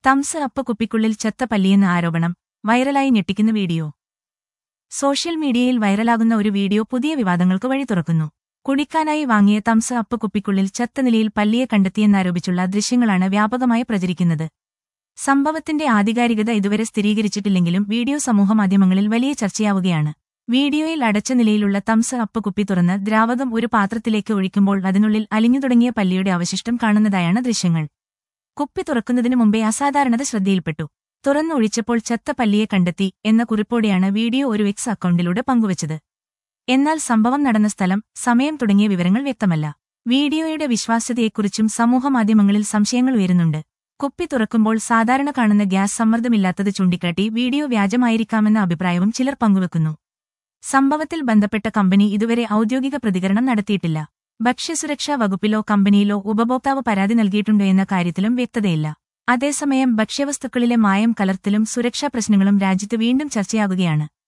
thumbs up കുപ്പിക്കുള്ളിൽ ചത്ത പല്ലിയെന്ന ആരോപണം വൈറലായി ഞെട്ടിക്കുന്ന വീഡിയോ സോഷ്യൽ മീഡിയയിൽ വൈറലാകുന്ന ഒരു വീഡിയോ പുതിയ വിവാദങ്ങൾക്ക് വഴി തുറക്കുന്നു കുടിക്കാനായി വാങ്ങിയ തംസ് അപ്പ് കുപ്പിക്കുള്ളിൽ ചത്ത നിലയിൽ പല്ലിയെ കണ്ടെത്തിയെന്നാരോപിച്ചുള്ള ദൃശ്യങ്ങളാണ് വ്യാപകമായി പ്രചരിക്കുന്നത് സംഭവത്തിന്റെ ആധികാരികത ഇതുവരെ സ്ഥിരീകരിച്ചിട്ടില്ലെങ്കിലും വീഡിയോ സമൂഹമാധ്യമങ്ങളിൽ വലിയ ചർച്ചയാവുകയാണ് വീഡിയോയിൽ അടച്ച നിലയിലുള്ള തംസ് അപ്പ് കുപ്പി തുറന്ന് ദ്രാവകം ഒരു പാത്രത്തിലേക്ക് ഒഴിക്കുമ്പോൾ അതിനുള്ളിൽ അലിഞ്ഞു തുടങ്ങിയ പല്ലിയുടെ അവശിഷ്ടം കാണുന്നതായാണ് ദൃശ്യങ്ങൾ കുപ്പി തുറക്കുന്നതിനു മുമ്പേ അസാധാരണത ശ്രദ്ധയിൽപ്പെട്ടു തുറന്നൊഴിച്ചപ്പോൾ ചത്ത പല്ലിയെ കണ്ടെത്തി എന്ന കുറിപ്പോടെയാണ് വീഡിയോ ഒരു എക്സ് അക്കൗണ്ടിലൂടെ പങ്കുവച്ചത് എന്നാൽ സംഭവം നടന്ന സ്ഥലം സമയം തുടങ്ങിയ വിവരങ്ങൾ വ്യക്തമല്ല വീഡിയോയുടെ വിശ്വാസ്യതയെക്കുറിച്ചും സമൂഹമാധ്യമങ്ങളിൽ സംശയങ്ങൾ ഉയരുന്നുണ്ട് കുപ്പി തുറക്കുമ്പോൾ സാധാരണ കാണുന്ന ഗ്യാസ് സമ്മർദ്ദമില്ലാത്തത് ചൂണ്ടിക്കാട്ടി വീഡിയോ വ്യാജമായിരിക്കാമെന്ന അഭിപ്രായവും ചിലർ പങ്കുവെക്കുന്നു സംഭവത്തിൽ ബന്ധപ്പെട്ട കമ്പനി ഇതുവരെ ഔദ്യോഗിക പ്രതികരണം നടത്തിയിട്ടില്ല ഭക്ഷ്യസുരക്ഷാ വകുപ്പിലോ കമ്പനിയിലോ ഉപഭോക്താവ് പരാതി നൽകിയിട്ടുണ്ടോ എന്ന കാര്യത്തിലും വ്യക്തതയില്ല അതേസമയം ഭക്ഷ്യവസ്തുക്കളിലെ മായം കലർത്തലും സുരക്ഷാ പ്രശ്നങ്ങളും രാജ്യത്ത് വീണ്ടും ചർച്ചയാകുകയാണ്